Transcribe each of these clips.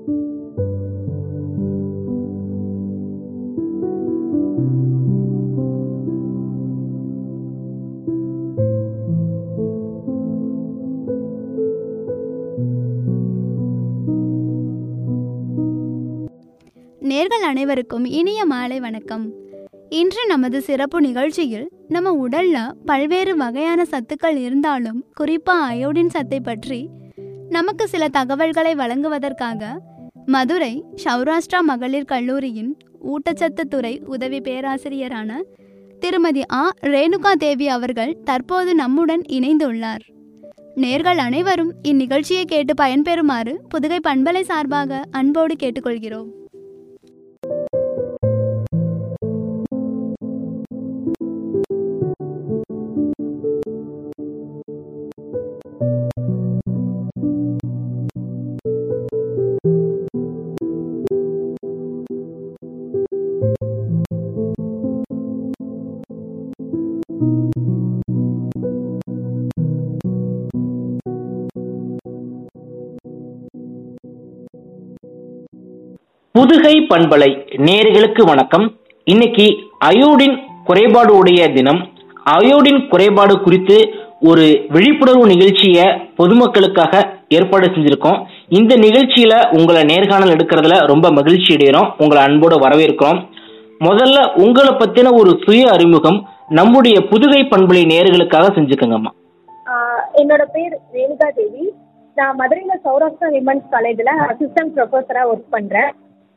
நேர்கள் அனைவருக்கும் இனிய மாலை வணக்கம் இன்று நமது சிறப்பு நிகழ்ச்சியில் நம்ம உடல்ல பல்வேறு வகையான சத்துக்கள் இருந்தாலும் குறிப்பா அயோடின் சத்தை பற்றி நமக்கு சில தகவல்களை வழங்குவதற்காக மதுரை சௌராஷ்டிரா மகளிர் கல்லூரியின் ஊட்டச்சத்து துறை உதவி பேராசிரியரான திருமதி ஆ ரேணுகா தேவி அவர்கள் தற்போது நம்முடன் இணைந்துள்ளார் நேர்கள் அனைவரும் இந்நிகழ்ச்சியை கேட்டு பயன்பெறுமாறு புதுகை பண்பலை சார்பாக அன்போடு கேட்டுக்கொள்கிறோம் புதுகை பண்பலை நேர்களுக்கு வணக்கம் இன்னைக்கு அயோடின் குறைபாடு உடைய தினம் அயோடின் குறைபாடு குறித்து ஒரு விழிப்புணர்வு நிகழ்ச்சியை பொதுமக்களுக்காக ஏற்பாடு செஞ்சிருக்கோம் இந்த நிகழ்ச்சியில உங்களை நேர்காணல் எடுக்கிறதுல ரொம்ப மகிழ்ச்சி அடைகிறோம் உங்களை அன்போடு வரவேற்கிறோம் முதல்ல உங்களை பத்தின ஒரு சுய அறிமுகம் நம்முடைய புதுகை பண்பலை நேர்களுக்காக செஞ்சுக்கோங்கம்மா ஆஹ் என்னோட பேர் ரேணுகா தேவி நான் மதுரையில் சௌராஷ்டிரா விமன்ஸ் காலேஜில் அசிஸ்டன்ட் ப்ரொஃபஸராக ஒர்க் பண்ணுறேன்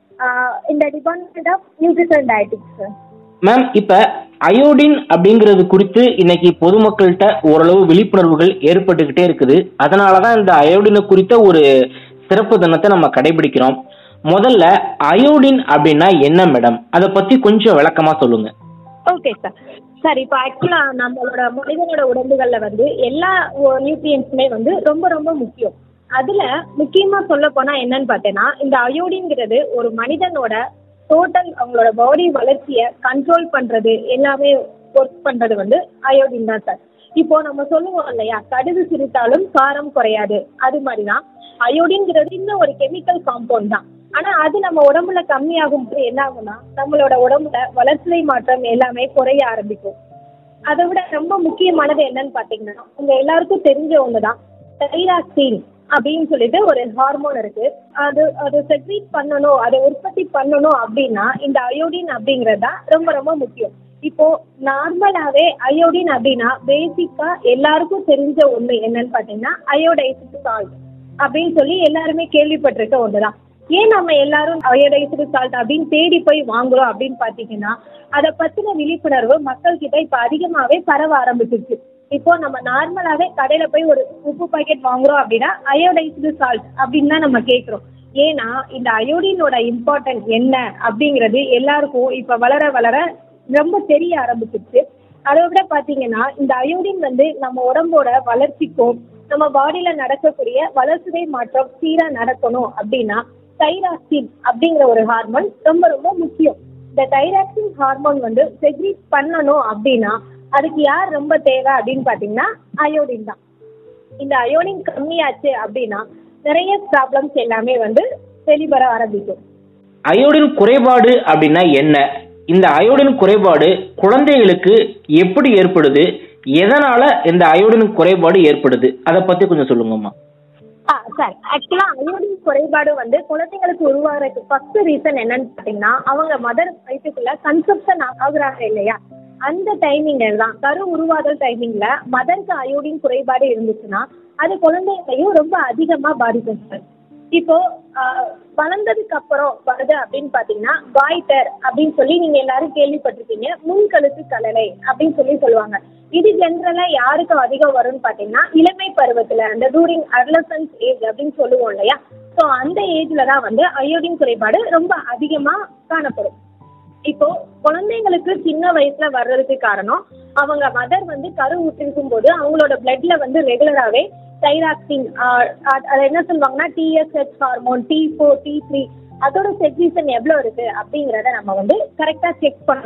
இந்த department of nutrition dietetics ma'am இப்ப அயோடின் அப்படிங்கிறது குறித்து இன்னைக்கு பொதுமக்கள்கிட்ட ஓரளவு விழிப்புணர்வுகள் ஏற்பட்டுக்கிட்டே இருக்குது அதனால தான் இந்த அயோடினை குறித்த ஒரு சிறப்பு தினத்தை நம்ம கடைபிடிக்கிறோம் முதல்ல அயோடின் அப்படின்னா என்ன மேடம் அதை பத்தி கொஞ்சம் விளக்கமா சொல்லுங்க ஓகே சார் சார் இப்போ ஆக்சுவலாக நம்மளோட மனிதனோட உடம்புகளில் வந்து எல்லா நியூட்ரியன்ஸுமே வந்து ரொம்ப ரொம்ப முக்கியம் அதில் முக்கியமாக சொல்ல போனால் என்னன்னு பார்த்தேன்னா இந்த அயோடின்ங்கிறது ஒரு மனிதனோட டோட்டல் அவங்களோட பாடி வளர்ச்சியை கண்ட்ரோல் பண்ணுறது எல்லாமே ஒர்க் பண்ணுறது வந்து அயோடின் தான் சார் இப்போ நம்ம சொல்லுவோம் இல்லையா கடுகு சிரித்தாலும் காரம் குறையாது அது மாதிரி தான் அயோடின்ங்கிறது இன்னும் ஒரு கெமிக்கல் காம்பவுண்ட் தான் ஆனா அது நம்ம உடம்புல கம்மியாகும் போது என்ன ஆகும்னா நம்மளோட உடம்புல வளர்ச்சிதை மாற்றம் எல்லாமே குறைய ஆரம்பிக்கும் அதை விட ரொம்ப முக்கியமானது என்னன்னு பாத்தீங்கன்னா உங்க எல்லாருக்கும் தெரிஞ்ச ஒண்ணுதான் தைராக்சின் அப்படின்னு சொல்லிட்டு ஒரு ஹார்மோன் இருக்கு அது அது செக்ரீட் பண்ணணும் அதை உற்பத்தி பண்ணணும் அப்படின்னா இந்த அயோடின் அப்படிங்கிறது தான் ரொம்ப ரொம்ப முக்கியம் இப்போ நார்மலாவே அயோடின் அப்படின்னா பேசிக்கா எல்லாருக்கும் தெரிஞ்ச ஒண்ணு என்னன்னு பாத்தீங்கன்னா அயோடைஸ்டு சால்ட் அப்படின்னு சொல்லி எல்லாருமே கேள்விப்பட்டிருக்க ஒண்ணுதான் ஏன் நம்ம எல்லாரும் அயோடைஸ்டு சால்ட் அப்படின்னு தேடி போய் வாங்குறோம் அப்படின்னு பாத்தீங்கன்னா அதை பத்தின விழிப்புணர்வு மக்கள் கிட்ட இப்ப அதிகமாவே பரவ ஆரம்பிச்சிருச்சு இப்போ நம்ம நார்மலாவே கடையில போய் ஒரு உப்பு பாக்கெட் வாங்குறோம் அப்படின்னா அயோடைஸ்டு சால்ட் அப்படின்னு தான் நம்ம கேட்குறோம் ஏன்னா இந்த அயோடினோட இம்பார்ட்டன்ட் என்ன அப்படிங்கிறது எல்லாருக்கும் இப்ப வளர வளர ரொம்ப தெரிய ஆரம்பிச்சிருச்சு அதை விட பாத்தீங்கன்னா இந்த அயோடின் வந்து நம்ம உடம்போட வளர்ச்சிக்கும் நம்ம பாடியில நடக்கக்கூடிய வளர்ச்சிதை மாற்றம் சீரா நடக்கணும் அப்படின்னா தைராக்சின் அப்படிங்கிற ஒரு ஹார்மோன் ரொம்ப ரொம்ப முக்கியம் இந்த தைராக்சின் ஹார்மோன் வந்து செக்ரீட் பண்ணணும் அப்படின்னா அதுக்கு யார் ரொம்ப தேவை அப்படின்னு பாத்தீங்கன்னா அயோடின் தான் இந்த அயோடின் கம்மியாச்சு அப்படின்னா நிறைய ப்ராப்ளம்ஸ் எல்லாமே வந்து வெளிவர ஆரம்பிக்கும் அயோடின் குறைபாடு அப்படின்னா என்ன இந்த அயோடின் குறைபாடு குழந்தைகளுக்கு எப்படி ஏற்படுது எதனால இந்த அயோடின் குறைபாடு ஏற்படுது அதை பத்தி கொஞ்சம் சொல்லுங்கம்மா ஆ சார் ஆக்சுவலா அயோடின் குறைபாடு வந்து குழந்தைங்களுக்கு உருவாகிறதுக்கு ஃபர்ஸ்ட் ரீசன் என்னன்னு பாத்தீங்கன்னா அவங்க மதர் வயிற்றுக்குள்ள கன்சப்ஷன் ஆகுறாங்க இல்லையா அந்த டைமிங்ல தான் கரு உருவாதல் டைமிங்ல மதருக்கு அயோடின் குறைபாடு இருந்துச்சுன்னா அது குழந்தைகளையும் ரொம்ப அதிகமா பாதிக்கும் சார் இப்போ வளர்ந்ததுக்கு அப்புறம் வருது அப்படின்னு பாத்தீங்கன்னா காய்டர் அப்படின்னு சொல்லி நீங்க எல்லாரும் கேள்விப்பட்டிருப்பீங்க முன்கழுத்து கலலை அப்படின்னு சொல்லி சொல்லுவாங்க இது ஜென்ரலா யாருக்கு அதிகம் வரும்னு பாத்தீங்கன்னா இளமை பருவத்துல அந்த டூரிங் அட்லசன்ஸ் ஏஜ் அப்படின்னு சொல்லுவோம் இல்லையா ஸோ அந்த ஏஜ்ல தான் வந்து அயோடின் குறைபாடு ரொம்ப அதிகமா காணப்படும் இப்போ குழந்தைங்களுக்கு சின்ன வயசுல வர்றதுக்கு காரணம் அவங்க மதர் வந்து கரு ஊற்றிருக்கும் போது அவங்களோட பிளட்ல வந்து ரெகுலராகவே தைராக்சின் அது என்ன சொல்லுவாங்கன்னா TSH hormone T four T three அதோட செக்ரீசன் எவ்வளோ இருக்கு அப்படிங்கிறத நம்ம வந்து கரெக்டாக செக் பண்ணணும்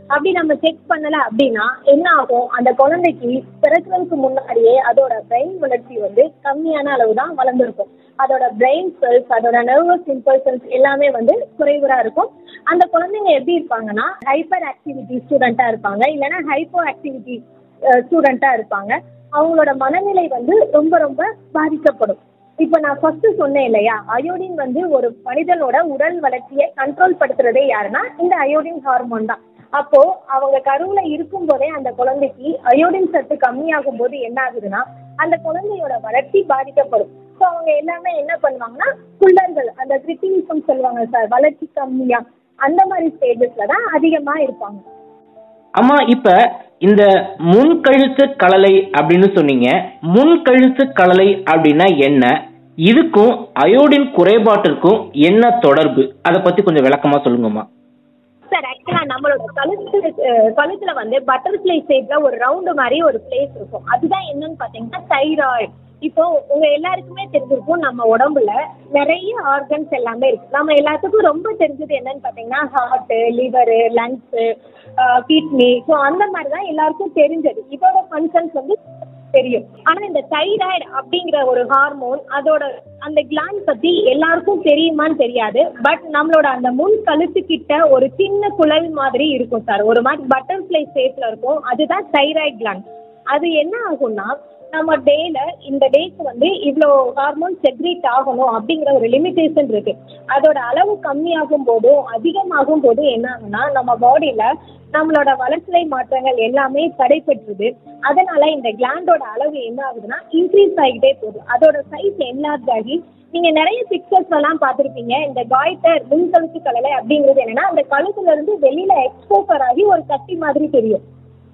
அப்படி நம்ம செக் பண்ணல அப்படின்னா என்ன ஆகும் அந்த குழந்தைக்கு பிறக்கிறதுக்கு முன்னாடியே அதோட பிரெயின் வளர்ச்சி வந்து கம்மியான அளவு தான் வளர்ந்துருக்கும் அதோட பிரெயின் செல்ஸ் அதோட நர்வஸ் இம்பல்சன்ஸ் எல்லாமே வந்து குறைவரா இருக்கும் அந்த குழந்தைங்க எப்படி இருப்பாங்கன்னா ஹைப்பர் ஆக்டிவிட்டி ஸ்டூடெண்ட்டாக இருப்பாங்க இல்லைன்னா ஹைப்போ ஆக்டிவிட்டி ஸ்டூடெண்ட்டாக இருப்பாங்க அவங்களோட மனநிலை வந்து ரொம்ப ரொம்ப பாதிக்கப்படும் இப்போ நான் ஃபர்ஸ்ட் சொன்னேன் இல்லையா அயோடின் வந்து ஒரு மனிதனோட உடல் வளர்ச்சியை கண்ட்ரோல் படுத்துறதே யாருன்னா இந்த அயோடின் ஹார்மோன் தான் அப்போ அவங்க கருவுல இருக்கும் போதே அந்த குழந்தைக்கு அயோடின் சத்து கம்மியாகும் போது என்ன ஆகுதுன்னா அந்த குழந்தையோட வளர்ச்சி பாதிக்கப்படும் ஸோ அவங்க எல்லாமே என்ன பண்ணுவாங்கன்னா குள்ளர்கள் அந்த கிரிட்டினிசம் சொல்லுவாங்க சார் வளர்ச்சி கம்மியா அந்த மாதிரி ஸ்டேஜஸ்ல தான் அதிகமா இருப்பாங்க அம்மா இப்ப இந்த முன்கழுத்து கலலை அப்படின்னு சொன்னீங்க முன்கழுத்து கலலை அப்படின்னா என்ன இதுக்கும் அயோடின் குறைபாட்டிற்கும் என்ன தொடர்பு அதை பத்தி கொஞ்சம் விளக்கமா சொல்லுங்கம்மா சார் ஆக்சுவலா நம்மளோட கழுத்து அஹ், கழுத்துல வந்து பட்டர்ஃப்ளை ஷேப்ல ஒரு ரவுண்டு மாதிரி ஒரு பிளேஸ் இருக்கும் அதுதான் என்னன்னு பாத்தீங்கன்னா தைராய்டு இப்போ உங்க எல்லாருக்குமே தெரிஞ்சிருக்கும் நம்ம உடம்புல நிறைய ஆர்கன்ஸ் எல்லாமே இருக்கு நம்ம எல்லாத்துக்கும் ரொம்ப தெரிஞ்சது என்னன்னு பாத்தீங்கன்னா heart liver lungs kidney so அந்த மாதிரி தான் எல்லாருக்கும் தெரிஞ்சது இதோட ஃபங்க்ஷன்ஸ் வந்து தெரியும் ஆனா இந்த தைராய்டு அப்படிங்கிற ஒரு ஹார்மோன் அதோட அந்த கிளாண்ட் பத்தி எல்லாருக்கும் தெரியுமான்னு தெரியாது பட் நம்மளோட அந்த முன் கழுத்து கிட்ட ஒரு சின்ன குழல் மாதிரி இருக்கும் சார் ஒரு மாதிரி பட்டர்ஃப்ளை ஷேப்ல இருக்கும் அதுதான் தைராய்டு கிளாண்ட் அது என்ன ஆகும்னா நம்ம டேல இந்த டேக்கு வந்து இவ்வளோ ஹார்மோன் செக்ரேட் ஆகணும் அப்படிங்கிற ஒரு லிமிடேஷன் இருக்கு அதோட அளவு கம்மியாகும் போதும் அதிகமாகும் போதும் என்ன ஆகும்னா நம்ம பாடியில நம்மளோட வளர்ச்சிதை மாற்றங்கள் எல்லாமே தடைபெற்றுது அதனால இந்த கிளாண்டோட அளவு என்ன ஆகுதுன்னா இன்க்ரீஸ் ஆகிட்டே போகுது அதோட சைஸ் என்லார்ஜ் ஆகி நீங்க நிறைய பிக்சர்ஸ் எல்லாம் பார்த்துருப்பீங்க இந்த காய்டர் முன்கழுத்து கலலை அப்படிங்கிறது என்னன்னா அந்த கழுத்துல இருந்து வெளியில எக்ஸ்போசர் ஆகி ஒரு கட்டி மாதிரி தெரியும்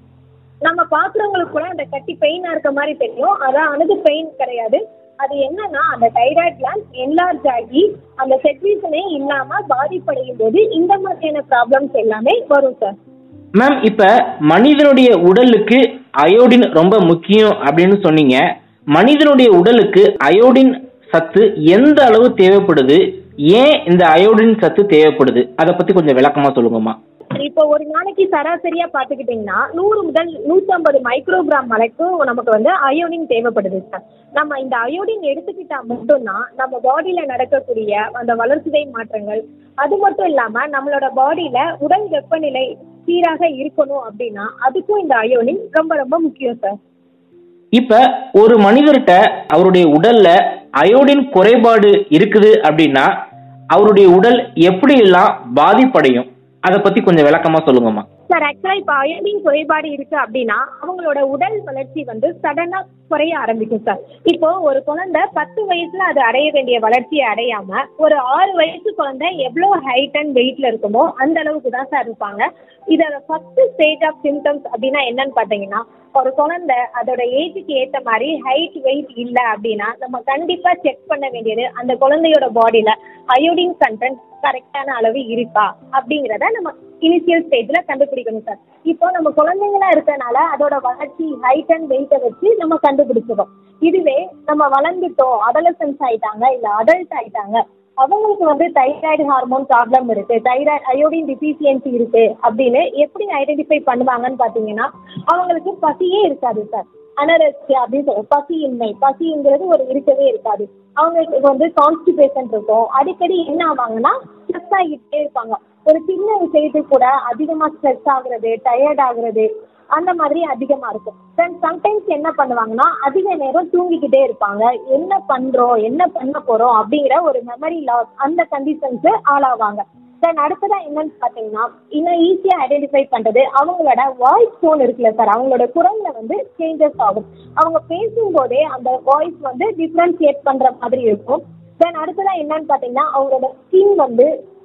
நம்ம பாக்குறவங்களுக்கு கூட அந்த கட்டி பெயினா இருக்க மாதிரி தெரியும் அதான் அணுகு பெயின் கிடையாது அது என்னன்னா அந்த தைராய்டு கிளாண்ட் என்லார்ஜ் ஆகி அந்த செக்ரீஷனே இல்லாம பாதிப்படையும் போது இந்த மாதிரியான ப்ராப்ளம்ஸ் எல்லாமே வரும் சார் மேம் இப்ப மனிதனுடைய உடலுக்கு அயோடின் ரொம்ப முக்கியம் அப்படின்னு சொன்னீங்க மனிதனுடைய உடலுக்கு அயோடின் சத்து எந்த அளவு தேவைப்படுது ஏன் இந்த அயோடின் சத்து தேவைப்படுது அதை பத்தி கொஞ்சம் விளக்கமா சொல்லுங்கம்மா இப்போ ஒரு நாளைக்கு சராசரியா பாத்துக்கிட்டீங்கன்னா நூறு முதல் நூற்றம்பது மைக்ரோகிராம் வரைக்கும் நமக்கு வந்து அயோடின் தேவைப்படுது சார் நம்ம இந்த அயோடின் எடுத்துக்கிட்டா மட்டும்தான் நம்ம பாடியில நடக்கக்கூடிய அந்த வளர்சிதை மாற்றங்கள் அது மட்டும் இல்லாம நம்மளோட பாடியில உடல் வெப்பநிலை சீராக இருக்கணும் அப்படின்னா அதுக்கும் இந்த அயோடின் ரொம்ப ரொம்ப முக்கியம் சார் இப்ப ஒரு மனிதர்கிட்ட அவருடைய உடல்ல அயோடின் குறைபாடு இருக்குது அப்படின்னா அவருடைய உடல் எப்படி எல்லாம் பாதிப்படையும் அதை பத்தி கொஞ்சம் விளக்கமா சொல்லுங்கம்மா சார் ஆக்சுவலா இப்போ அயோடின் குறைபாடு இருக்கு அப்படின்னா அவங்களோட உடல் வளர்ச்சி வந்து சடனா குறைய ஆரம்பிக்கும் சார் இப்போ ஒரு குழந்தை பத்து வயசுல அது அடைய வேண்டிய வளர்ச்சியை அடையாம ஒரு ஆறு வயசு குழந்தை எவ்வளோ ஹைட் அண்ட் வெயிட்ல இருக்குமோ அந்த அளவுக்கு தான் சார் இருப்பாங்க இதோட ஃபர்ஸ்ட் ஸ்டேஜ் ஆஃப் சிம்டம்ஸ் அப்படின்னா என்னன்னு பார்த்தீங்கன்னா ஒரு குழந்தை அதோட ஏஜுக்கு ஏற்ற மாதிரி ஹைட் வெயிட் இல்லை அப்படின்னா நம்ம கண்டிப்பா செக் பண்ண வேண்டியது அந்த குழந்தையோட பாடியில அயோடின் கண்டென்ட் கரெக்டான அளவு இருக்கா அப்படிங்கிறத நம்ம இனிஷியல் ஸ்டேஜ்ல கண்டுபிடிக்கணும் சார் இப்போ நம்ம குழந்தைங்களா இருக்கனால அதோட வளர்ச்சி ஹைட் அண்ட் வெயிட்டை வச்சு நம்ம கண்டுபிடிச்சிடும் இதுவே நம்ம வளர்ந்துட்டோம் அடலசன்ஸ் ஆயிட்டாங்க இல்ல அடல்ட் ஆயிட்டாங்க அவங்களுக்கு வந்து தைராய்டு ஹார்மோன் ப்ராப்ளம் இருக்கு தைராய்டு அயோடின் டிஃபிஷியன்சி இருக்கு அப்படின்னு எப்படி ஐடென்டிஃபை பண்ணுவாங்கன்னு பாத்தீங்கன்னா அவங்களுக்கு பசியே இருக்காது சார் அனரஸ்டி அப்படின்னு சொல்லுவோம் பசியின்மை பசிங்கிறது ஒரு இருக்கவே இருக்காது அவங்களுக்கு வந்து கான்ஸ்டிபேஷன் இருக்கும் அடிக்கடி என்ன ஆவாங்கன்னா ஸ்ட்ரெஸ் ஆகிட்டே இருப்பாங்க ஒரு சின்ன விஷயத்துக்கு கூட அதிகமா ஸ்ட்ரெஸ் ஆகுறது டயர்ட் ஆகுறது அந்த மாதிரி அதிகமா இருக்கும் தென் சம்டைம்ஸ் என்ன பண்ணுவாங்கன்னா அதிக நேரம் தூங்கிக்கிட்டே இருப்பாங்க என்ன பண்றோம் என்ன பண்ண போறோம் அப்படிங்கிற ஒரு மெமரி லாஸ் அந்த கண்டிஷன்ஸ் ஆளாவாங்க தென் அடுத்ததா என்னன்னு பாத்தீங்கன்னா இன்னும் ஈஸியா ஐடென்டிஃபை பண்றது அவங்களோட வாய்ஸ் டோன் இருக்குல்ல சார் அவங்களோட குரல்ல வந்து சேஞ்சஸ் ஆகும் அவங்க பேசும்போதே அந்த வாய்ஸ் வந்து டிஃப்ரென்ஷியேட் பண்ற மாதிரி இருக்கும் தென் அடுத்ததா என்னன்னு பாத்தீங்கன்னா அவங்களோட ஸ்கின் வந்து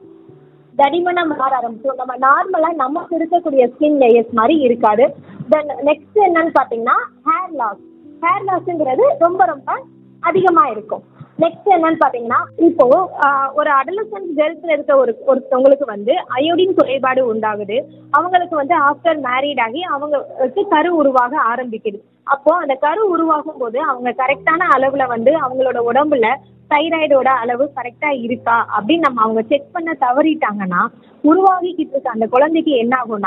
தடிமனா மாற ஆரம்பிச்சிடும் நம்ம நார்மலா நமக்கு இருக்கக்கூடிய ஸ்கின் லேயர்ஸ் மாதிரி இருக்காது தென் நெக்ஸ்ட் என்னன்னு பாத்தீங்கன்னா ஹேர் லாஸ் ஹேர் லாஸ்ங்கிறது ரொம்ப ரொம்ப அதிகமா இருக்கும் நெக்ஸ்ட் என்னன்னு பாத்தீங்கன்னா இப்போ ஆஹ், ஒரு அடலசன்ட் கேர்ள்ஸ்ல இருக்க ஒரு ஒருத்தவங்களுக்கு வந்து அயோடின் குறைபாடு உண்டாகுது அவங்களுக்கு வந்து ஆஃப்டர் மேரீட் ஆகி அவங்களுக்கு கரு உருவாக ஆரம்பிக்குது அப்போ அந்த கரு உருவாகும் போது அவங்க கரெக்டான அளவுல வந்து அவங்களோட உடம்புல தைராய்டோட அளவு கரெக்டா இருக்கா அப்படின்னு நம்ம அவங்க செக் பண்ண தவறிட்டாங்கன்னா உருவாகிக்கிட்டு இருக்க அந்த குழந்தைக்கு என்ன ஆகும்னா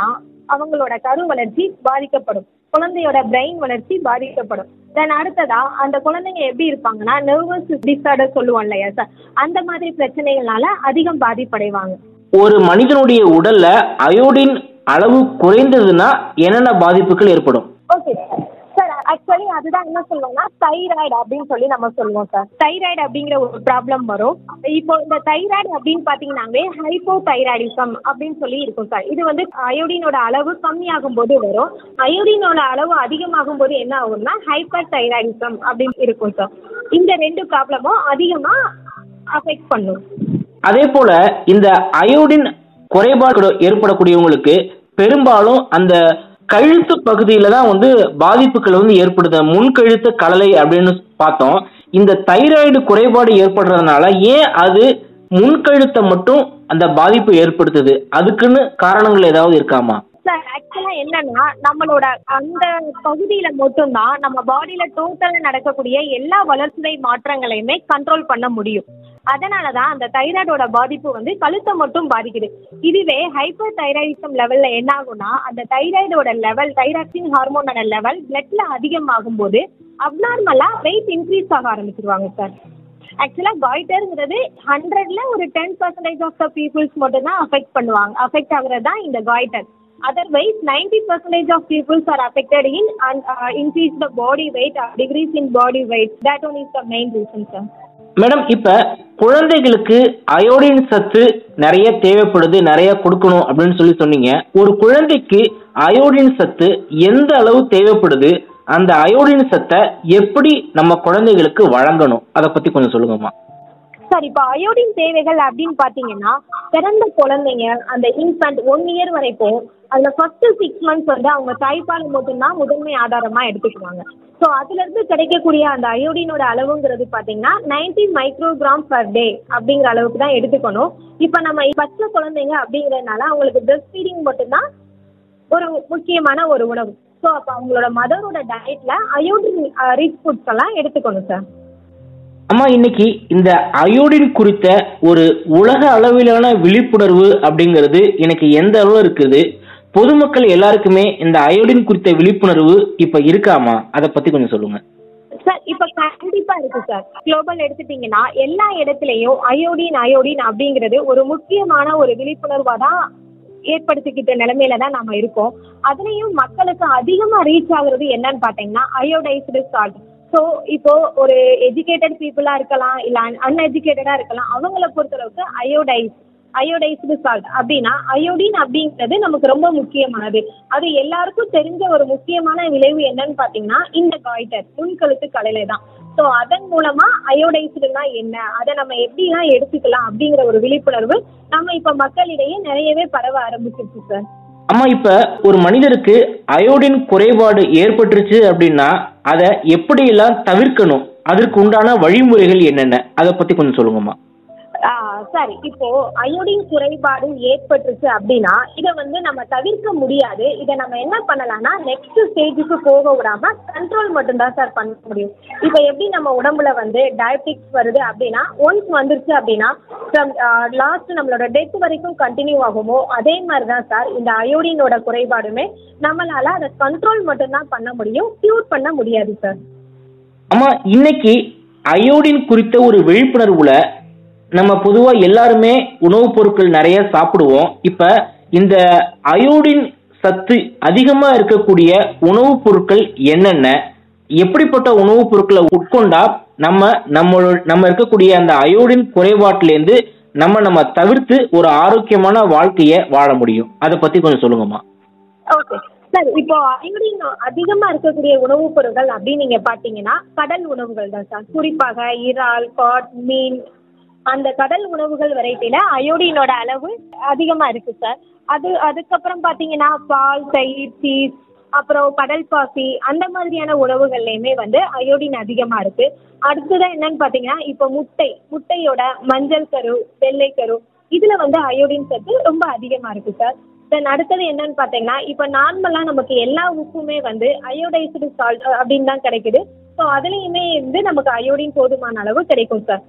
அவங்களோட கரு வளர்ச்சி பாதிக்கப்படும் குழந்தையோட பிரெயின் வளர்ச்சி பாதிக்கப்படும் தென் அடுத்ததா அந்த குழந்தைங்க எப்படி இருப்பாங்கன்னா நர்வஸ் டிஸார்டர் சொல்லுவோம் இல்லையா சார் அந்த மாதிரி பிரச்சனைகள்னால அதிகம் பாதிப்படைவாங்க ஒரு மனிதனுடைய உடல்ல அயோடின் அளவு குறைந்ததுன்னா என்னென்ன பாதிப்புகள் ஏற்படும் ஓகே சார் சார் ஆக்சுவலி அதுதான் என்ன சொல்லுவோம்னா தைராய்டு அப்படின்னு சொல்லி நம்ம சொல்லுவோம் சார் தைராய்டு அப்படிங்கிற ஒரு ப்ராப்ளம் வரும் இப்போ இந்த தைராய்டு அப்படின்னு பார்த்தீங்கன்னாவே ஹைப்போ தைராய்டிசம் அப்படின்னு சொல்லி இருக்கும் சார் இது வந்து அயோடினோட அளவு கம்மியாகும் போது வரும் அயோடினோட அளவு அதிகமாகும் போது என்ன ஆகும்னா ஹைப்பர் தைராய்டிசம் அப்படின்னு இருக்கும் சார் இந்த ரெண்டு ப்ராப்ளமும் அதிகமாக அஃபெக்ட் பண்ணும் அதே போல இந்த அயோடின் குறைபாடு ஏற்படக்கூடியவங்களுக்கு பெரும்பாலும் அந்த கழுத்து பகுதியில தான் வந்து பாதிப்புகள் வந்து ஏற்படுது முன்கழுத்து கலலை அப்படின்னு பார்த்தோம் இந்த தைராய்டு குறைபாடு ஏற்படுறதுனால ஏன் அது முன்கழுத்தை மட்டும் அந்த பாதிப்பு ஏற்படுத்துது அதுக்குன்னு காரணங்கள் ஏதாவது இருக்காமா சார் ஆக்சுவலா என்னன்னா நம்மளோட அந்த பகுதியில மட்டும்தான் நம்ம பாடியில டோட்டலா நடக்கக்கூடிய எல்லா வளர்சிதை மாற்றங்களையுமே கண்ட்ரோல் பண்ண முடியும் அதனால தான் அந்த தைராய்டோட பாதிப்பு வந்து கழுத்தை மட்டும் பாதிக்குது இதுவே ஹைப்பர் தைராய்டிசம் லெவல்ல என்ன ஆகும்னா அந்த தைராய்டோட லெவல் தைராக்சின் ஹார்மோனோட லெவல் பிளட்ல அதிகமாகும் போது அப்நார்மலா வெயிட் இன்க்ரீஸ் ஆக ஆரம்பிச்சிருவாங்க சார் ஆக்சுவலாக காய்டருங்கிறது ஹண்ட்ரட்ல ஒரு ten percentage of the peoples மட்டும் தான் அஃபெக்ட் பண்ணுவாங்க அஃபெக்ட் ஆகுறது தான் இந்த goitre otherwise ninety percentage of peoples are affected in increase the body weight decrease in body weight that one is the main reason sir madam இப்ப குழந்தைகளுக்கு iodine சத்து நிறைய தேவைப்படுது நிறைய கொடுக்கணும் அப்படின்னு சொல்லி சொன்னீங்க ஒரு குழந்தைக்கு அயோடின் சத்து எந்த அளவு தேவைப்படுது அந்த அயோடின் சத்தை எப்படி நம்ம குழந்தைகளுக்கு வழங்கணும் அதை பத்தி கொஞ்சம் சொல்லுங்கம்மா சார் இப்போ அயோடின் தேவைகள் அப்படின்னு பார்த்தீங்கன்னா பிறந்த குழந்தைங்க அந்த இன்ஃபண்ட் ஒன் இயர் வரைக்கும் அதில் ஃபர்ஸ்ட் சிக்ஸ் மந்த்ஸ் வந்து அவங்க தாய்ப்பால் மட்டும்தான் முதன்மை ஆதாரமாக எடுத்துக்குவாங்க ஸோ அதுலேருந்து கிடைக்கக்கூடிய அந்த அயோடினோட அளவுங்கிறது பார்த்தீங்கன்னா நைன்டி மைக்ரோகிராம் பர் டே அப்படிங்கிற அளவுக்கு தான் எடுத்துக்கணும் இப்போ நம்ம பச்சை குழந்தைங்க அப்படிங்கிறதுனால அவங்களுக்கு பிரெஸ்ட் ஃபீடிங் மட்டும்தான் ஒரு முக்கியமான ஒரு உணவு ஸோ அப்போ அவங்களோட மதரோட டயட்டில் அயோடின் ரிச் ஃபுட்ஸ் எல்லாம் எடுத்துக்கணும் சார் அம்மா இன்னைக்கு இந்த அயோடின் குறித்த ஒரு உலக அளவிலான விழிப்புணர்வு அப்படிங்கிறது எனக்கு எந்த அளவு இருக்குது பொதுமக்கள் எல்லாருக்குமே இந்த அயோடின் குறித்த விழிப்புணர்வு இப்ப இருக்காமா அதை பத்தி கொஞ்சம் சொல்லுங்க சார் இப்போ கண்டிப்பா இருக்கு சார் குளோபல் எடுத்துட்டீங்கன்னா எல்லா இடத்துலையும் அயோடின் அயோடின் அப்படிங்கிறது ஒரு முக்கியமான ஒரு விழிப்புணர்வா தான் ஏற்படுத்திக்கிட்ட நிலைமையில தான் நம்ம இருக்கோம் அதுலயும் மக்களுக்கு அதிகமா ரீச் ஆகுறது என்னன்னு பாத்தீங்கன்னா அயோடைஸ்டு சால்ட் ஸோ இப்போ ஒரு எஜுகேட்டட் பீப்புளா இருக்கலாம் இல்ல அன்எஜுகேட்டடா இருக்கலாம் அவங்கள பொறுத்தளவுக்கு அயோடைஸ் அயோடைஸ்டு சால்ட் அப்படின்னா அயோடின் அப்படிங்கிறது நமக்கு ரொம்ப முக்கியமானது அது எல்லாருக்கும் தெரிஞ்ச ஒரு முக்கியமான விளைவு என்னன்னு பார்த்தீங்கன்னா இந்த காய்டர் முன்கழுத்து கலையில தான் ஸோ அதன் மூலமா அயோடைஸ்டுனா என்ன அதை நம்ம எப்படிலாம் எடுத்துக்கலாம் அப்படிங்கிற ஒரு விழிப்புணர்வு நம்ம இப்போ மக்களிடையே நிறையவே பரவ ஆரம்பிச்சிருச்சு சார் அம்மா இப்ப ஒரு மனிதருக்கு அயோடின் குறைபாடு ஏற்பட்டுருச்சு அப்படின்னா அதை எப்படியெல்லாம் தவிர்க்கணும் அதற்கு உண்டான வழிமுறைகள் என்னென்ன அதை பத்தி கொஞ்சம் சொல்லுங்கம்மா ஆ, சரி இப்போ அயோடின் குறைபாடு ஏற்பட்டுருச்சு அப்படின்னா இதை வந்து நம்ம தவிர்க்க முடியாது இதை நம்ம என்ன பண்ணலாம்னா நெக்ஸ்ட் ஸ்டேஜுக்கு போக விடாம கண்ட்ரோல் மட்டும்தான் சார் பண்ண முடியும் இப்போ எப்படி நம்ம உடம்புல வந்து டயபெட்டிக்ஸ் வருது அப்படின்னா ஒன்ஸ் வந்துருச்சு அப்படின்னா ஃப்ரம் லாஸ்ட் நம்மளோட டெத் வரைக்கும் கண்டினியூ ஆகுமோ அதே மாதிரி தான் சார் இந்த அயோடினோட குறைபாடுமே நம்மளால அதை கண்ட்ரோல் மட்டும்தான் பண்ண முடியும் க்யூர் பண்ண முடியாது சார் அம்மா இன்னைக்கு அயோடின் குறித்த ஒரு விழிப்புணர்வுல நம்ம பொதுவா எல்லாருமே உணவுப் பொருட்கள் நிறைய சாப்பிடுவோம் இப்ப இந்த அயோடின் சத்து அதிகமா இருக்கக்கூடிய உணவுப் பொருட்கள் என்னென்ன எப்படிப்பட்ட உணவுப் பொருட்களை உட்கொண்டா நம்ம நம்ம நம்ம இருக்கக்கூடிய அந்த அயோடின் குறைபாட்டிலேருந்து நம்ம நம்ம தவிர்த்து ஒரு ஆரோக்கியமான வாழ்க்கையை வாழ முடியும் அதை பத்தி கொஞ்சம் சொல்லுங்கம்மா ஓகே சார் இப்போ அயோடின் அதிகமா இருக்கக்கூடிய உணவுப் பொருட்கள் அப்படின்னு நீங்க பாத்தீங்கன்னா கடல் உணவுகள் தான் சார் குறிப்பாக இறால் காட் மீன் அந்த கடல் உணவுகள் வெரைட்டில அயோடினோட அளவு அதிகமா இருக்கு சார் அது அதுக்கப்புறம் பாத்தீங்கன்னா பால் தயிர் சீஸ் அப்புறம் கடல் பாசி அந்த மாதிரியான உணவுகள்லையுமே வந்து அயோடின் அதிகமா இருக்கு அடுத்ததான் என்னன்னு பாத்தீங்கன்னா இப்போ முட்டை முட்டையோட மஞ்சள் கரு வெள்ளை கரு இதுல வந்து அயோடின் சத்து ரொம்ப அதிகமா இருக்கு சார் தென் அடுத்தது என்னன்னு பார்த்தீங்கன்னா இப்போ நார்மலாக நமக்கு எல்லா உப்புமே வந்து அயோடைஸ்டு சால்ட் அப்படின்னு தான் கிடைக்குது ஸோ அதுலேயுமே வந்து நமக்கு அயோடின் போதுமான அளவு கிடைக்கும் சார்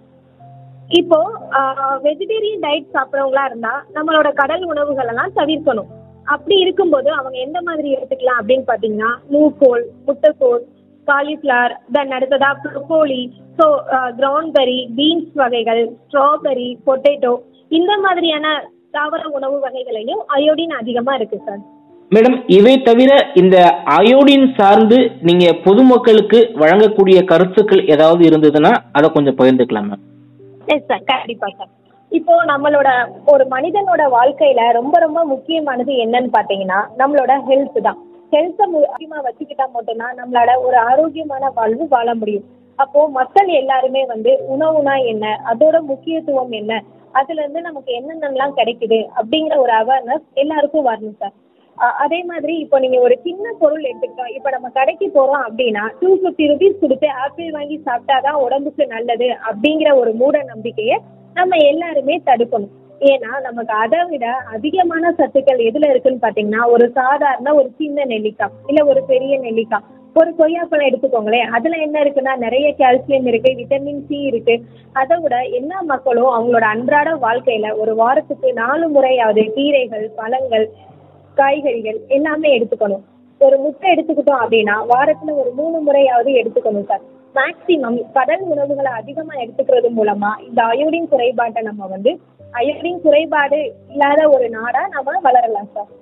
இப்போ வெஜிடேரியன் டயட் சாப்பிட்றவங்களா இருந்தால் நம்மளோட கடல் உணவுகள் எல்லாம் தவிர்க்கணும் அப்படி இருக்கும்போது அவங்க எந்த மாதிரி எடுத்துக்கலாம் அப்படின்னு பார்த்தீங்கன்னா நூக்கோல் முட்டைக்கோல் காலிஃப்ளவர் தென் அடுத்ததா ப்ரொக்கோலி ஸோ கிரவுண்ட்பெரி பீன்ஸ் வகைகள் ஸ்ட்ராபெரி பொட்டேட்டோ இந்த மாதிரியான தாவர உணவு வகைகளையும் அயோடின் அதிகமாக இருக்குது சார் மேடம் இவை தவிர இந்த அயோடின் சார்ந்து நீங்க பொதுமக்களுக்கு வழங்கக்கூடிய கருத்துக்கள் ஏதாவது இருந்ததுன்னா அதை கொஞ்சம் பகிர்ந்துக்கலாம் மேம் எஸ் சார் கண்டிப்பாக சார் இப்போ நம்மளோட ஒரு மனிதனோட வாழ்க்கையில ரொம்ப ரொம்ப முக்கியமானது என்னன்னு பார்த்தீங்கன்னா நம்மளோட ஹெல்த் தான் ஹெல்த்தை முக்கியமாக வச்சுக்கிட்டா மட்டும்தான் நம்மளால ஒரு ஆரோக்கியமான வாழ்வு வாழ முடியும் அப்போ மக்கள் எல்லாருமே வந்து உணவுனா என்ன அதோட முக்கியத்துவம் என்ன அதுல இருந்து நமக்கு என்னென்னலாம் கிடைக்குது அப்படிங்கிற ஒரு அவேர்னஸ் எல்லாருக்கும் வரணும் சார் அ- அதே மாதிரி இப்போ நீங்க ஒரு சின்ன பொருள் எடுத்துக்கிட்டோம் இப்போ நம்ம கடைக்கு போறோம் அப்படின்னா டூ ஃபிஃப்டி ருபீஸ் கொடுத்து ஆப்பிள் வாங்கி சாப்பிட்டாதான் உடம்புக்கு நல்லது அப்படிங்கிற ஒரு மூட நம்பிக்கையை நம்ம எல்லாருமே தடுக்கணும் ஏன்னா நமக்கு அதை விட அதிகமான சத்துக்கள் எதுல இருக்குன்னு பாத்தீங்கன்னா ஒரு சாதாரண ஒரு சின்ன நெல்லிக்காய் இல்ல ஒரு பெரிய நெல்லிக்காய் ஒரு கொய்யாப்பழம் எடுத்துக்கோங்களேன் அதுல என்ன இருக்குன்னா நிறைய கால்சியம் இருக்கு விட்டமின் சி இருக்கு அதை விட எல்லா மக்களும் அவங்களோட அன்றாட வாழ்க்கையில ஒரு வாரத்துக்கு நாலு முறையாவது கீரைகள் பழங்கள் காய்கறிகள் எல்லாமே எடுத்துக்கணும் ஒரு முட்டை எடுத்துக்கிட்டோம் அப்படின்னா வாரத்துல ஒரு மூணு முறையாவது எடுத்துக்கணும் சார் மேக்சிமம் கடல் உணவுகளை அதிகமா எடுத்துக்கிறது மூலமா இந்த அயோடின் குறைபாட்டை நம்ம வந்து அயோடின் குறைபாடு இல்லாத ஒரு நாடா நம்ம வளரலாம் சார்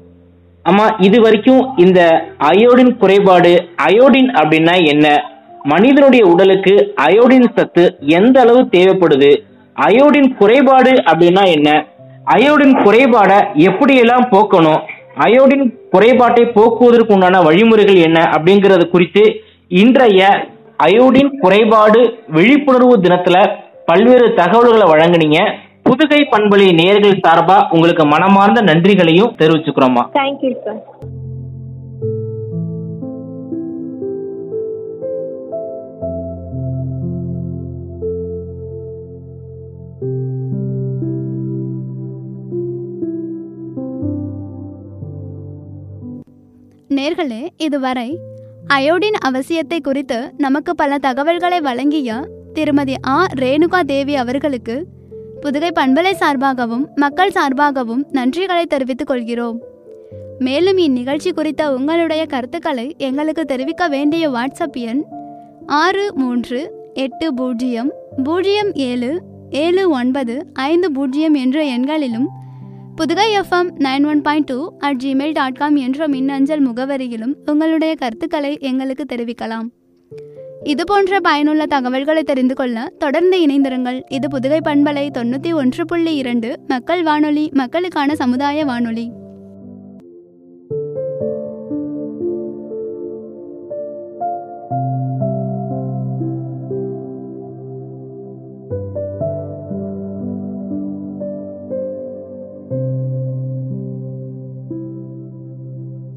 ஆமா இது வரைக்கும் இந்த அயோடின் குறைபாடு அயோடின் அப்படின்னா என்ன மனிதனுடைய உடலுக்கு அயோடின் சத்து எந்த அளவு தேவைப்படுது அயோடின் குறைபாடு அப்படின்னா என்ன அயோடின் குறைபாடை எப்படியெல்லாம் போக்கணும் அயோடின் குறைபாட்டை போக்குவதற்கு உண்டான வழிமுறைகள் என்ன அப்படிங்கறது குறித்து இன்றைய அயோடின் குறைபாடு விழிப்புணர்வு தினத்துல பல்வேறு தகவல்களை வழங்குனீங்க புதுகை பண்பலை நேயர்கள் சார்பா உங்களுக்கு மனமார்ந்த நன்றிகளையும் தெரிவிச்சுக்கிறோமா தேங்க்யூ சார் நேர்களே இதுவரை அயோடின் அவசியத்தை குறித்து நமக்கு பல தகவல்களை வழங்கிய திருமதி ஆ ரேணுகா தேவி அவர்களுக்கு புதுகை பண்பலை சார்பாகவும் மக்கள் சார்பாகவும் நன்றிகளை தெரிவித்துக் கொள்கிறோம் மேலும் இந்நிகழ்ச்சி குறித்த உங்களுடைய கருத்துக்களை எங்களுக்கு தெரிவிக்க வேண்டிய வாட்ஸ்அப் எண் ஆறு மூன்று எட்டு பூஜ்ஜியம் பூஜ்ஜியம் ஏழு ஏழு ஒன்பது ஐந்து பூஜ்ஜியம் என்ற எண்களிலும் Pudugai FM nine one point two at Gmail dot com என்ற மின்னஞ்சல் முகவரியிலும் உங்களுடைய கருத்துக்களை எங்களுக்கு தெரிவிக்கலாம் இது போன்ற பயனுள்ள தகவல்களை தெரிந்து கொள்ள தொடர்ந்து இணைந்திருங்கள் இது புதுகை பண்பலை தொண்ணூற்றி ஒன்று புள்ளி இரண்டு மக்கள் வானொலி மக்களுக்கான சமுதாய வானொலி